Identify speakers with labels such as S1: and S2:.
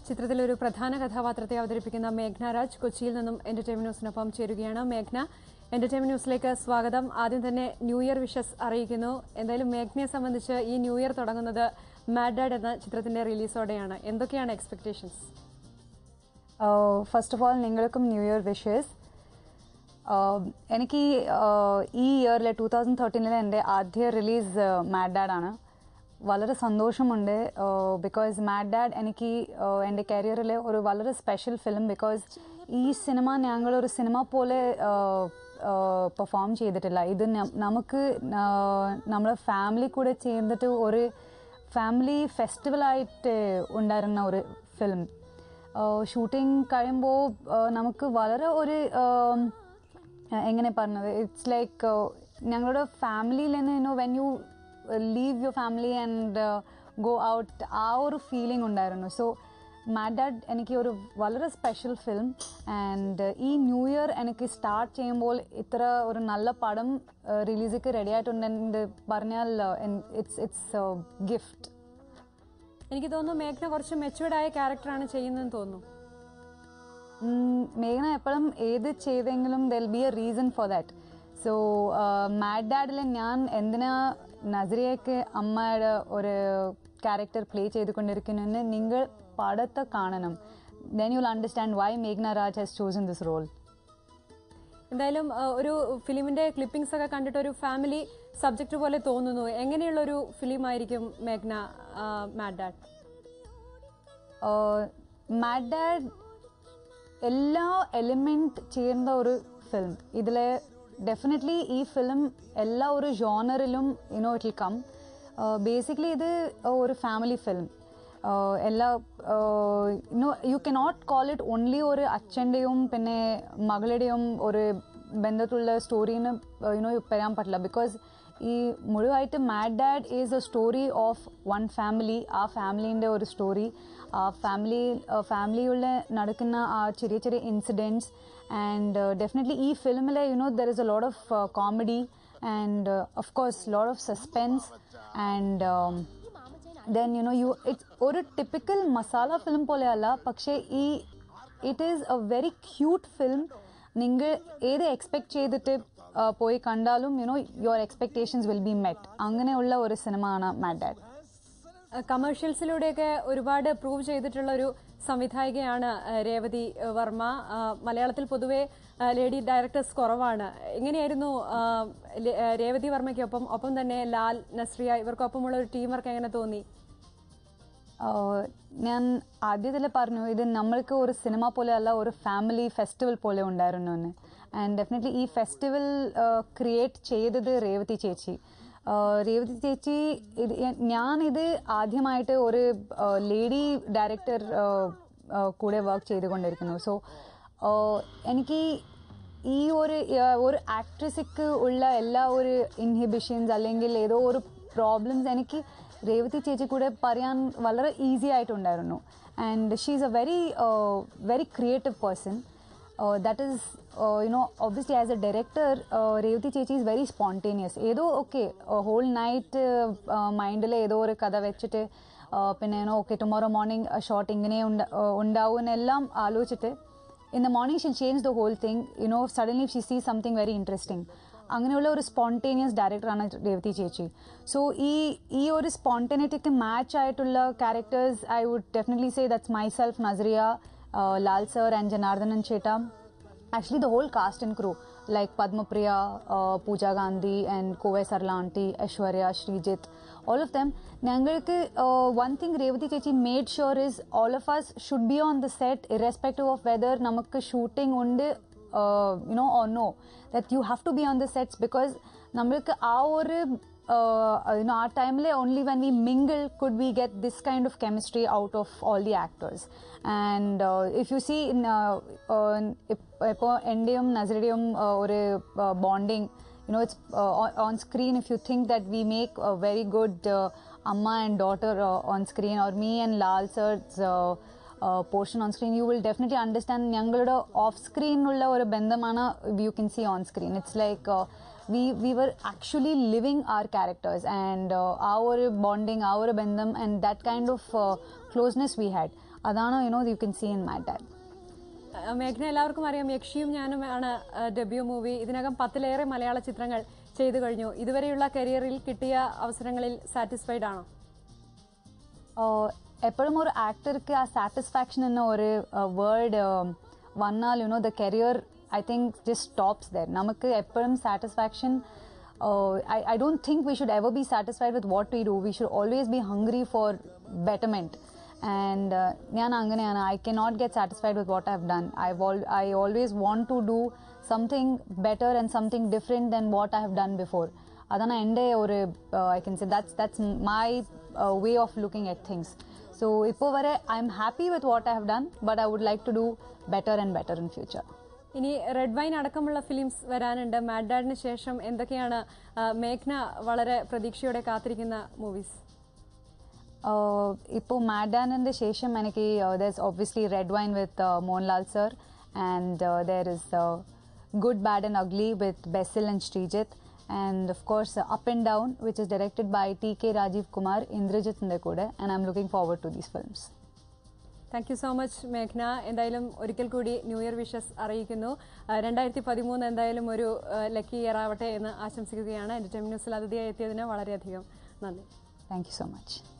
S1: ചിത്രത്തിലെ ഒരു പ്രധാന കഥാപാത്രത്തെ അവതരിപ്പിക്കുന്ന മേഘ്ന രാജ് കൊച്ചിയിൽ നിന്നും എന്റർടൈൻമെന്റ് ന്യൂസിനൊപ്പം ചേരുകയാണ് മേഘ്ന എന്റർടൈൻമെന്റ് ന്യൂസിലേക്ക് സ്വാഗതം ആദ്യം തന്നെ ന്യൂ ഇയർ വിഷസ് അറിയിക്കുന്നു എന്തായാലും മേഘ്നയെ സംബന്ധിച്ച് ഈ ന്യൂ ഇയർ തുടങ്ങുന്നത് മാഡ് ഡാഡ് എന്ന ചിത്രത്തിന്റെ റിലീസോടെയാണ് എന്തൊക്കെയാണ് എക്സ്പെക്ടേഷൻസ്
S2: ഫസ്റ്റ് ഓഫ് ഓൾ നിങ്ങൾക്കും ന്യൂ ഇയർ വിഷസ് എനിക്ക് ഈ, ആഹ്, ഈ ഇയറിലെ ടൂ തൗസൻഡ് തേർട്ടീനിലെ എൻ്റെ ആദ്യ റിലീസ് മാഡ് ഡാഡ് ആണ് വളരെ സന്തോഷമുണ്ട് ബിക്കോസ് മാഡ് ഡാഡ് എനിക്ക് ആഹ്, എൻ്റെ കരിയറിലെ ഒരു വളരെ സ്പെഷ്യൽ ഫിലിം ബിക്കോസ് ഈ സിനിമ ഞങ്ങളൊരു സിനിമ പോലെ പെർഫോം ചെയ്തിട്ടില്ല ഇത് ന- നമുക്ക് ആഹ്, നമ്മളെ ഫാമിലി കൂടെ ചേർന്നിട്ട് ഒരു ഫാമിലി ഫെസ്റ്റിവലായിട്ട് ഉണ്ടായിരുന്ന ഒരു ഫിലിം ഷൂട്ടിംഗ് കഴിയുമ്പോൾ നമുക്ക് വളരെ ഒരു ആം, എങ്ങനെ പറഞ്ഞത് ഇറ്റ്സ് ലൈക്ക് ഞങ്ങളുടെ ഫാമിലിയിൽ നിന്ന് when you leave your family and go out ആ ഒരു ഫീലിംഗ് ഉണ്ടായിരുന്നു സോ മാഡ് ഡാഡ് എനിക്ക് ഒരു വളരെ സ്പെഷ്യൽ ഫിലിം ആൻഡ് ഈ ന്യൂ ഇയർ എനിക്ക് സ്റ്റാർട്ട് ചെയ്യുമ്പോൾ ഇത്ര ഒരു നല്ല പടം റിലീസിക്ക് റെഡി ആയിട്ടുണ്ടെന്ന് പറഞ്ഞാൽ ഇറ്റ്സ് ഇറ്റ്സ് ഗിഫ്റ്റ്
S1: എനിക്ക് തോന്നുന്നു മേഘ്ന കുറച്ച് മെച്ചുവേർഡ് ആയ ക്യാരക്ടറാണ് ചെയ്യുന്നതെന്ന് തോന്നുന്നു
S2: മേഘന എപ്പോഴും ഏത് ചെയ്തെങ്കിലും there'll be a reason for that so Mad ഡാഡിൽ ഞാൻ എന്തിനാ നസറിയക്ക് അമ്മയുടെ ഒരു ക്യാരക്ടർ പ്ലേ ചെയ്തുകൊണ്ടിരിക്കുന്നെന്ന് നിങ്ങൾ പടത്തെ കാണണം then you will understand why മേഘ്ന Raj has chosen this role
S1: എന്തായാലും ആ, ഒരു ഫിലിമിന്റെ ക്ലിപ്പിംഗ്സ് ഒക്കെ കണ്ടിട്ട് ഒരു ഫാമിലി സബ്ജക്ട് പോലെ തോന്നുന്നു എങ്ങനെയുള്ള ഒരു ഫിലിം ആയിരിക്കും മേഘ്ന മാഡ് ഡാഡ്
S2: മാഡ് ഡാഡ് എല്ലാ എലിമെന്റ് ചേർന്ന ഒരു ഫിലിം ഇതിലെ ഡെഫിനറ്റ്ലി ഈ ഫിലിം എല്ലാ ഒരു ജോണറിലും you know it will come basically ഇത് ഒരു ഫാമിലി ഫിലിം എല്ലാ you know you cannot call it only ഒരു അച്ഛൻ്റെയും പിന്നെ മകളുടെയും ഒരു ബന്ധത്തുള്ള സ്റ്റോറിന്ന് യുനോ പറയാൻ പറ്റില്ല ബിക്കോസ് ഈ മുഴുവായിട്ട് Mad Dad is a story of one family ആ ഫാമിലീൻ്റെ ഒരു സ്റ്റോറി ആ ഫാമിലി ഫാമിലിയുള്ള നടക്കുന്ന ആ ചെറിയ ചെറിയ ഇൻസിഡൻറ്റ്സ് ആൻഡ് ഡെഫിനറ്റ്ലി ഈ ഫിലിമിലെ you know there is a lot of comedy and of course lot of suspense and then you know you it's ഒരു ടിപ്പിക്കൽ മസാല ഫിലിം പോലെയല്ല പക്ഷേ ഈ it is a very cute film നിങ്ങൾ ഏത് എക്സ്പെക്ട് ചെയ്തിട്ട് ആ, പോയി കണ്ടാലും you know your expectations will be met അങ്ങനെയുള്ള ഒരു സിനിമ ആണ് മാഡ് ഡാഡ്
S1: കമേഴ്ഷ്യൽസിലൂടെയൊക്കെ ഒരുപാട് പ്രൂവ് ചെയ്തിട്ടുള്ള ഒരു സംവിധായികയാണ് ആ, രേവതി ആ, വർമ്മ ആ, മലയാളത്തിൽ പൊതുവെ ആ, ലേഡി ഡയറക്ടേഴ്സ് കുറവാണ് എങ്ങനെയായിരുന്നു ആ, ലെ- ആ, രേവതി വർമ്മയ്ക്കൊപ്പം ഒപ്പം തന്നെ ലാൽ നസ്രിയ ഇവർക്കൊപ്പമുള്ള ഒരു ടീം വർക്ക് എങ്ങനെ തോന്നി
S2: ആഹ് ഞാൻ ആദ്യത്തിൽ പറഞ്ഞു ഇത് നമ്മൾക്ക് ഒരു സിനിമ പോലെ അല്ല ഒരു ഫാമിലി ഫെസ്റ്റിവൽ പോലെ ഉണ്ടായിരുന്നു എന്ന് ആൻഡ് ഡെഫിനറ്റ്ലി ഈ ഫെസ്റ്റിവൽ ക്രിയേറ്റ് ചെയ്തത് രേവതി ചേച്ചി ആഹ് രേവതി ചേച്ചി ഇത് ഞാൻ ഇത് ആദ്യമായിട്ട് ഒരു ലേഡി ഡയറക്ടർ കൂടെ വർക്ക് ചെയ്തുകൊണ്ടിരിക്കുന്നു സോ എനിക്ക് ഈ ഒരു ആ, ഒരു ആക്ട്രസിക്ക് ഉള്ള എല്ലാ ഒരു ഇൻഹിബിഷൻസ് അല്ലെങ്കിൽ ഏതോ ഒരു പ്രോബ്ലംസ് എനിക്ക് രേവതി ചേച്ചി കൂടെ പറയാൻ വളരെ ഈസി ആയിട്ടുണ്ടായിരുന്നു and she is a very very creative person that is you know obviously as a director Revathi ചേച്ചി ഈസ് വെരി സ്പോണ്ടേനിയസ് ഏതോ ഓക്കെ ഹോൾ നൈറ്റ് മൈൻഡിൽ ഏതോ ഒരു കഥ വെച്ചിട്ട് ആ, പിന്നെ ഓക്കെ ടുമോറോ മോർണിംഗ് ഷോട്ട് ഇങ്ങനെ ഉണ്ട- ആ, ഉണ്ടാവും എന്നെല്ലാം ആലോചിച്ചിട്ട് in the morning she'll change the whole thing you know suddenly if she sees something very interesting അങ്ങനെയുള്ള ഒരു സ്പോണ്ടേനിയസ് ഡയറക്ടറാണ് രേവതി ചേച്ചി സോ ഈ ഈ ഒരു സ്പോണ്ടേനിറ്റിക്ക് മാച്ച് ആയിട്ടുള്ള characters I would definitely say that's myself Nazriya Lal sir and Janardhanan ചേട്ട actually the whole cast and crew like Padmapriya, uh, Pooja Gandhi and Kovai Sarla auntie, Aishwarya, Srijit, all of them. ഞങ്ങൾക്ക് uh, one thing Revati Chechi made sure is all of us should be on the set irrespective of whether നമുക്ക് shooting ഉണ്ട് uh, you know or no that you have to be on the sets because നമ്മൾക്ക് ആ ഒരു uh, you know, our time only when we mingle could we get this kind of chemistry out of all the actors. And uh, if you see in uh, uh, ഇപ്പോൾ എൻ്റെയും നസറുടെയും ഒരു bonding you know it's uh, on, on screen if you think that we make a very good uh, amma and daughter uh, on screen or me and lal sir's uh, uh, portion on screen you will definitely understand ഞങ്ങളുടെ off സ്ക്രീനുള്ള ഒരു ബന്ധമാണ് you can see on screen it's like uh, we we were actually living our characters and uh, our bonding our bandham and that kind of uh, closeness we had അതാണ് you know you can see in my dad
S1: ആ, മേഘ്ന എല്ലാവർക്കും അറിയാം യക്ഷിയും ഞാനും ആണ് debut movie ഇതിനകം പത്തിലേറെ മലയാള ചിത്രങ്ങൾ ചെയ്തു കഴിഞ്ഞു ഇതുവരെയുള്ള കരിയറിൽ കിട്ടിയ അവസരങ്ങളിൽ സാറ്റിസ്ഫൈഡ് ആണോ
S2: എപ്പോഴും ഒരു ആക്ടർക്ക് ആ സാറ്റിസ്ഫാക്ഷൻ എന്ന ഒരു വേർഡ് വന്നാൽ you know the career I think just stops there നമുക്ക് എപ്പോഴും satisfaction I don't think we should ever be satisfied with what we do we should always be hungry for betterment and ഞാൻ അങ്ങനെയാണ് I cannot get satisfied with what I have done I I always want to do something better and something different than what I have done before അതാണ് എൻ്റെ ഒരു I can സെ that's that's my way of looking at things so ഇപ്പോൾ വരെ I am happy with what I have done but I would like to do better and better in future
S1: ഇനി Red Wine അടക്കമുള്ള films വരാനുണ്ട് Mad ഡാഡിന് ശേഷം എന്തൊക്കെയാണ് ആ, മേഘ്ന വളരെ പ്രതീക്ഷയോടെ കാത്തിരിക്കുന്ന മൂവീസ്
S2: ഇപ്പോൾ മാഡാനിൻ്റെ ശേഷം എനിക്ക് there obviously Red Wine with Mohanlal sir and there is Good Bad and Ugly with Basil and Sreejith and of course Up and Down which is directed by T K Rajeev Kumar ഇന്ദ്രജിത്തിൻ്റെ കൂടെ and I am looking forward to these films
S1: thank you so much മേഘ്ന എന്തായാലും ഒരിക്കൽ കൂടി new year wishes അറിയിക്കുന്നു രണ്ടായിരത്തി പതിമൂന്ന് എന്തായാലും ഒരു ലക്കി ഇയർ ആവട്ടെ എന്ന് ആശംസിക്കുകയാണ് എന്റർടൈൻമെന്റ് ന്യൂസിൽ അതിഥിയായി എത്തിയതിന് വളരെയധികം നന്ദി
S2: താങ്ക് യു സോ മച്ച്